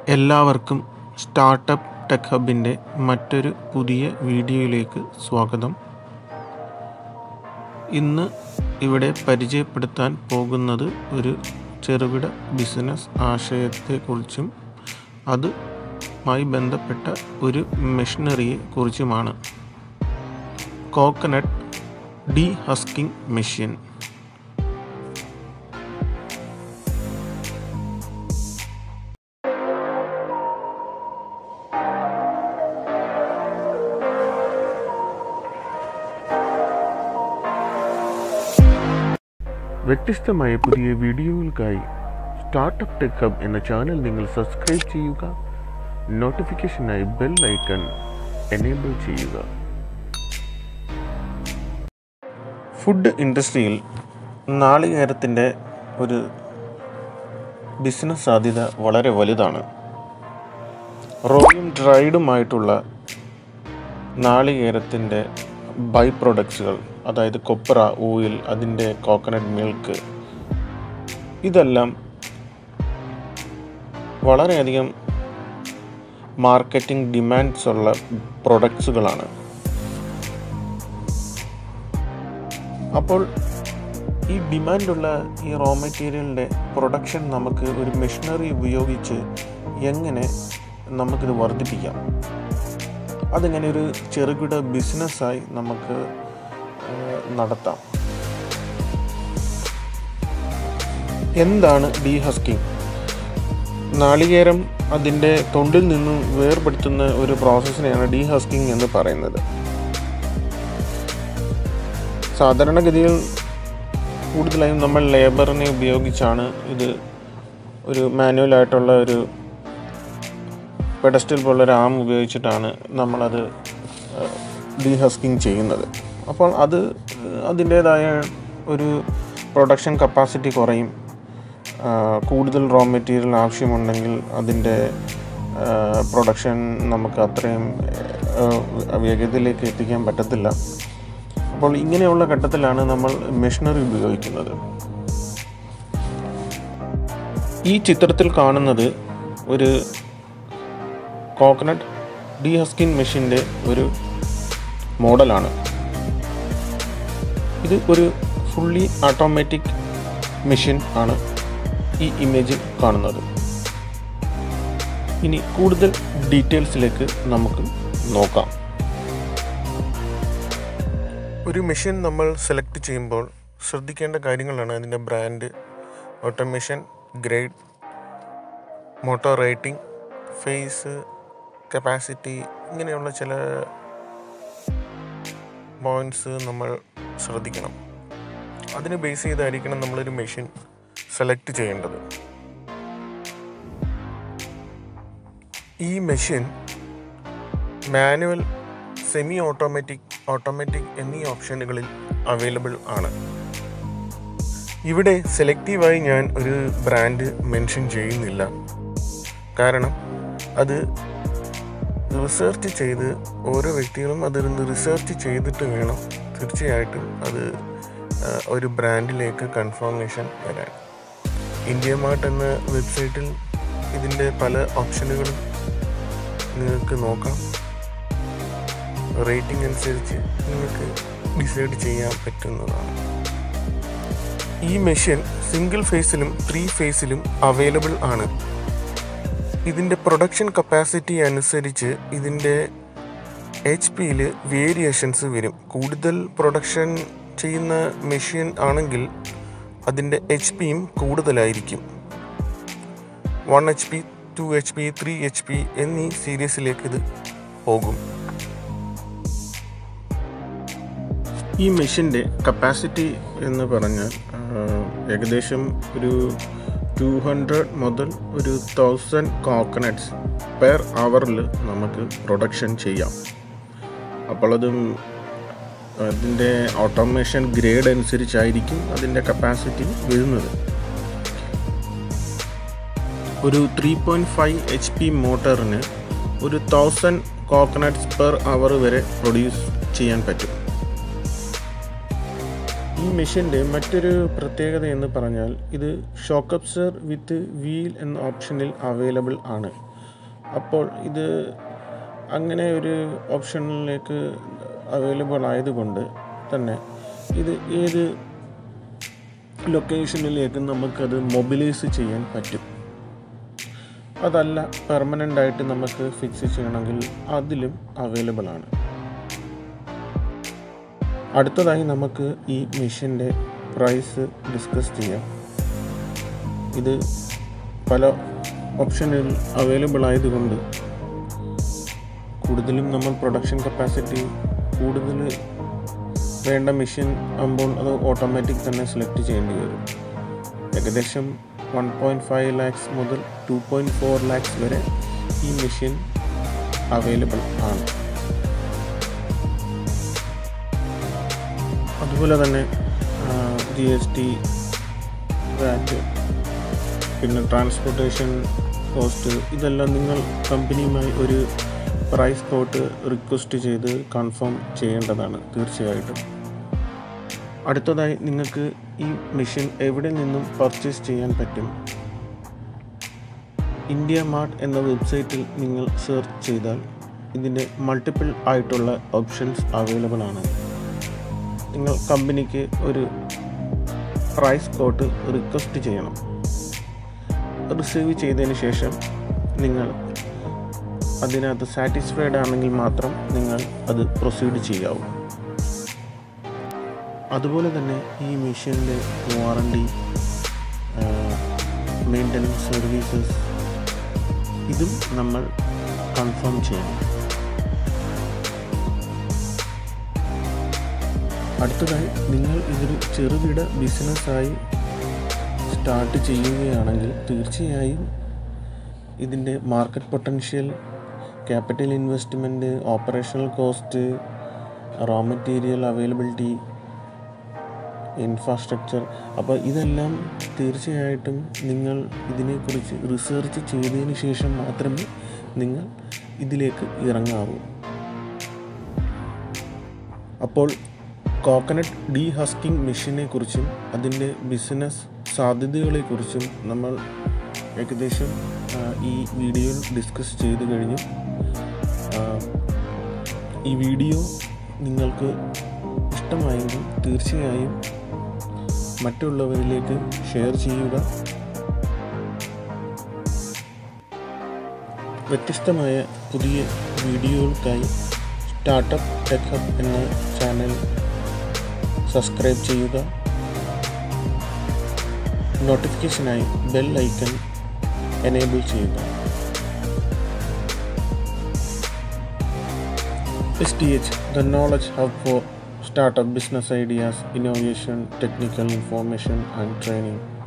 എല്ലാവർക്കും startup tech ഹബിൻ്റെ മറ്റൊരു പുതിയ വീഡിയോയിലേക്ക് സ്വാഗതം ഇന്ന് ഇവിടെ പരിചയപ്പെടുത്താൻ പോകുന്നത് ഒരു ചെറുകിട ബിസിനസ് ആശയത്തെക്കുറിച്ചും അതുമായി ബന്ധപ്പെട്ട ഒരു മെഷീനറിയെ കുറിച്ചുമാണ് കോക്കനട്ട് ഡീ ഹസ്കിംഗ് മെഷീൻ വ്യത്യസ്തമായ പുതിയ വീഡിയോകൾക്കായി സ്റ്റാർട്ടപ്പ് ടെക് ഹബ് എന്ന ചാനൽ നിങ്ങൾ സബ്സ്ക്രൈബ് ചെയ്യുക നോട്ടിഫിക്കേഷനായി ബെൽ ഐക്കൺ എനേബിൾ ചെയ്യുക ഫുഡ് ഇൻഡസ്ട്രിയിൽ നാളികേരത്തിൻ്റെ ഒരു ബിസിനസ് സാധ്യത വളരെ വലുതാണ് റോയും ഡ്രൈഡുമായിട്ടുള്ള നാളികേരത്തിൻ്റെ ബൈ പ്രൊഡക്ട്സുകൾ അതായത് കൊപ്ര ഓയിൽ അതിൻ്റെ കോക്കനട്ട് മിൽക്ക് ഇതെല്ലാം വളരെയധികം മാർക്കറ്റിംഗ് ഡിമാൻഡ്സ് ഉള്ള പ്രൊഡക്ട്സുകളാണ് അപ്പോൾ ഈ ഡിമാൻഡുള്ള ഈ റോ മെറ്റീരിയലിൻ്റെ പ്രൊഡക്ഷൻ നമുക്ക് ഒരു മെഷീനറി ഉപയോഗിച്ച് എങ്ങനെ നമുക്കിത് വർദ്ധിപ്പിക്കാം അതിങ്ങനെ ഒരു ചെറുകിട ബിസിനസ്സായി നമുക്ക് ഏഹ്, നടത്താം എന്താണ് ഡീ ഹസ്കിങ് നാളികേരം അതിൻ്റെ തൊണ്ടിൽ നിന്നും വേർപെടുത്തുന്ന ഒരു പ്രോസസ്സിനെയാണ് ഡീ ഹസ്കിങ് എന്ന് പറയുന്നത് സാധാരണഗതിയിൽ കൂടുതലായും നമ്മൾ ലേബറിനെ ഉപയോഗിച്ചാണ് ഇത് ഒരു മാനുവലായിട്ടുള്ള ഒരു പെഡസ്റ്റൽ പോലുള്ള ഒരു ആം ഉപയോഗിച്ചിട്ടാണ് നമ്മളത് ഡീഹസ്കിങ് ചെയ്യുന്നത് അപ്പോൾ അത് അതിൻ്റേതായ ഒരു പ്രൊഡക്ഷൻ കപ്പാസിറ്റി കുറയും ആ, കൂടുതൽ റോ മെറ്റീരിയൽ ആവശ്യമുണ്ടെങ്കിൽ അതിൻ്റെ പ്രൊഡക്ഷൻ നമുക്ക് അത്രയും ആ, വേഗതയിലേക്ക് എത്തിക്കാൻ പറ്റത്തില്ല അപ്പോൾ ഇങ്ങനെയുള്ള ഘട്ടത്തിലാണ് നമ്മൾ മെഷീനറി ഉപയോഗിക്കുന്നത് ഈ ചിത്രത്തിൽ കാണുന്നത് ഒരു കോക്കനട്ട് ഡീഹസ്കിൻ മെഷീൻ്റെ ഒരു മോഡലാണ് ഇത് ഒരു ഫുള്ളി ഓട്ടോമാറ്റിക് മെഷീൻ ആണ് ഈ ഇമേജിൽ കാണുന്നത് ഇനി കൂടുതൽ ഡീറ്റെയിൽസിലേക്ക് നമുക്ക് നോക്കാം ഒരു മെഷീൻ നമ്മൾ സെലക്ട് ചെയ്യുമ്പോൾ ശ്രദ്ധിക്കേണ്ട കാര്യങ്ങളാണ് അതിൻ്റെ brand automation grade motor rating phase capacity ഇങ്ങനെയുള്ള ചില പോയിൻറ്റ്സ് നമ്മൾ ശ്രദ്ധിക്കണം അതിന് ബേസ് ചെയ്തായിരിക്കണം നമ്മളൊരു മെഷീൻ സെലക്ട് ചെയ്യേണ്ടത് ഈ machine manual semi automatic automatic എന്നീ ഓപ്ഷനുകളിൽ അവൈലബിൾ ആണ് ഇവിടെ സെലക്റ്റീവായി ഞാൻ ഒരു ബ്രാൻഡ് മെൻഷൻ ചെയ്യുന്നില്ല കാരണം അത് റിസർച്ച് ചെയ്ത് ഓരോ വ്യക്തികളും അതിരുന്ന് റിസർച്ച് ചെയ്തിട്ട് വേണം തീർച്ചയായിട്ടും അത് ആ, ഒരു ബ്രാൻഡിലേക്ക് കൺഫർമേഷൻ വരാൻ ഇന്ത്യ മാർട്ട് എന്ന വെബ്സൈറ്റിൽ ഇതിൻ്റെ പല ഓപ്ഷനുകളും നിങ്ങൾക്ക് നോക്കാം റേറ്റിംഗ് അനുസരിച്ച് നിങ്ങൾക്ക് ഡിസൈഡ് ചെയ്യാൻ പറ്റുന്നതാണ് ഈ മെഷീൻ സിംഗിൾ ഫേസിലും ത്രീ ഫേസിലും അവൈലബിൾ ആണ് ഇതിൻ്റെ പ്രൊഡക്ഷൻ കപ്പാസിറ്റി അനുസരിച്ച് ഇതിൻ്റെ എച്ച് പിയിൽ വേരിയേഷൻസ് വരും കൂടുതൽ പ്രൊഡക്ഷൻ ചെയ്യുന്ന മെഷീൻ ആണെങ്കിൽ അതിൻ്റെ എച്ച് പിയും കൂടുതലായിരിക്കും one H P two H P three H P എന്നീ സീരീസിലേക്ക് ഇത് പോകും ഈ മെഷീൻ്റെ കപ്പാസിറ്റി എന്ന് പറഞ്ഞാൽ ആ, ഏകദേശം ഒരു ടു ഹൺഡ്രഡ് മുതൽ ഒരു തൗസൻഡ് കോക്കനട്ട്സ് പെർ അവറിൽ നമുക്ക് പ്രൊഡക്ഷൻ ചെയ്യാം അപ്പോൾ അത് അതിൻ്റെ ഓട്ടോമേഷൻ ഗ്രേഡ് അനുസരിച്ചായിരിക്കും അതിൻ്റെ കപ്പാസിറ്റി വരുന്നത് ഒരു three point five H P മോട്ടറിന് ഒരു തൗസൻഡ് കോക്കനട്ട്സ് പെർ അവർ വരെ പ്രൊഡ്യൂസ് ചെയ്യാൻ പറ്റും ഈ മെഷീൻ്റെ മറ്റൊരു പ്രത്യേകത എന്ന് പറഞ്ഞാൽ ഇത് ഷോക്ക് അബ്സർ വിത്ത് വീൽ എന്ന ഓപ്ഷനിൽ അവൈലബിൾ ആണ് അപ്പോൾ ഇത് അങ്ങനെ ഒരു ഓപ്ഷനിലേക്ക് അവൈലബിൾ ആയതുകൊണ്ട് തന്നെ ഇത് ഏത് ലൊക്കേഷനിലേക്ക് നമുക്കത് മൊബിലൈസ് ചെയ്യാൻ പറ്റും അതല്ല പെർമനൻ്റ് ആയിട്ട് നമുക്ക് ഫിക്സ് ചെയ്യണമെങ്കിൽ അതിലും അവൈലബിൾ ആണ് അടുത്തതായി നമുക്ക് ഈ മെഷീൻ്റെ പ്രൈസ് ഡിസ്കസ് ചെയ്യാം ഇത് പല ഓപ്ഷനിൽ അവൈലബിൾ ആയതുകൊണ്ട് കൂടുതലും നമ്മൾ പ്രൊഡക്ഷൻ കപ്പാസിറ്റി കൂടുതൽ വേണ്ട മെഷീൻ ആകുമ്പോൾ അത് ഓട്ടോമാറ്റിക് തന്നെ സെലക്ട് ചെയ്യേണ്ടി വരും ഏകദേശം വൺ പോയിൻറ്റ് ഫൈവ് ലാക്സ് മുതൽ ടു പോയിൻറ്റ് ഫോർ ലാക്സ് വരെ ഈ മെഷീൻ അവൈലബിൾ ആണ് അതുപോലെ തന്നെ ജി എസ് ടി വാറ്റ് പിന്നെ ട്രാൻസ്പോർട്ടേഷൻ കോസ്റ്റ് ഇതെല്ലാം നിങ്ങൾ കമ്പനിയുമായി ഒരു പ്രൈസ് കോട്ട് റിക്വസ്റ്റ് ചെയ്ത് കൺഫേം ചെയ്യേണ്ടതാണ് തീർച്ചയായിട്ടും അടുത്തതായി നിങ്ങൾക്ക് ഈ മെഷീൻ എവിടെ നിന്നും പർച്ചേസ് ചെയ്യാൻ പറ്റും ഇന്ത്യ മാർട്ട് എന്ന വെബ്സൈറ്റിൽ നിങ്ങൾ സെർച്ച് ചെയ്താൽ ഇതിൻ്റെ മൾട്ടിപ്പിൾ ആയിട്ടുള്ള ഓപ്ഷൻസ് അവൈലബിൾ ആണ് നിങ്ങൾ കമ്പനിക്ക് ഒരു പ്രൈസ് കോട്ട് റിക്വസ്റ്റ് ചെയ്യണം റിസീവ് ചെയ്തതിന് ശേഷം നിങ്ങൾ അതിനകത്ത് സാറ്റിസ്ഫൈഡ് ആണെങ്കിൽ മാത്രം നിങ്ങൾ അത് പ്രൊസീഡ് ചെയ്യാവൂ അതുപോലെ തന്നെ ഈ മെഷീനിൻ്റെ വാറണ്ടി മെയിൻ്റനൻസ് സർവീസസ് ഇതും നമ്മൾ കൺഫേം ചെയ്യണം അടുത്തതായി നിങ്ങൾ ഇതൊരു ചെറുകിട ബിസിനസ്സായി സ്റ്റാർട്ട് ചെയ്യുകയാണെങ്കിൽ തീർച്ചയായും ഇതിൻ്റെ market potential capital investment operational cost raw material availability infrastructure അപ്പോൾ ഇതെല്ലാം തീർച്ചയായിട്ടും നിങ്ങൾ ഇതിനെക്കുറിച്ച് റിസർച്ച് ചെയ്തതിന് ശേഷം മാത്രമേ നിങ്ങൾ ഇതിലേക്ക് ഇറങ്ങാവൂ അപ്പോൾ കോക്കനട്ട് ഡീ ഹസ്കിംഗ് മെഷീനെ കുറിച്ചും അതിൻ്റെ ബിസിനസ് സാധ്യതകളെക്കുറിച്ചും നമ്മൾ ഏകദേശം ആ, ഈ വീഡിയോയിൽ ഡിസ്കസ് ചെയ്ത് കഴിഞ്ഞു ആ, ഈ വീഡിയോ നിങ്ങൾക്ക് ഇഷ്ടമായെങ്കിൽ തീർച്ചയായും മറ്റുള്ളവരിലേക്ക് ഷെയർ ചെയ്യുക വ്യത്യസ്തമായ പുതിയ വീഡിയോകൾക്കായി സ്റ്റാർട്ടപ്പ് ടെക് ഹബ് എന്ന ചാനൽ സബ്സ്ക്രൈബ് ചെയ്യുക നോട്ടിഫിക്കേഷനായി ബെൽ ഐക്കൺ എനേബിൾ ചെയ്യുക S T H the knowledge hub for startup business ideas, innovation, technical information, and training.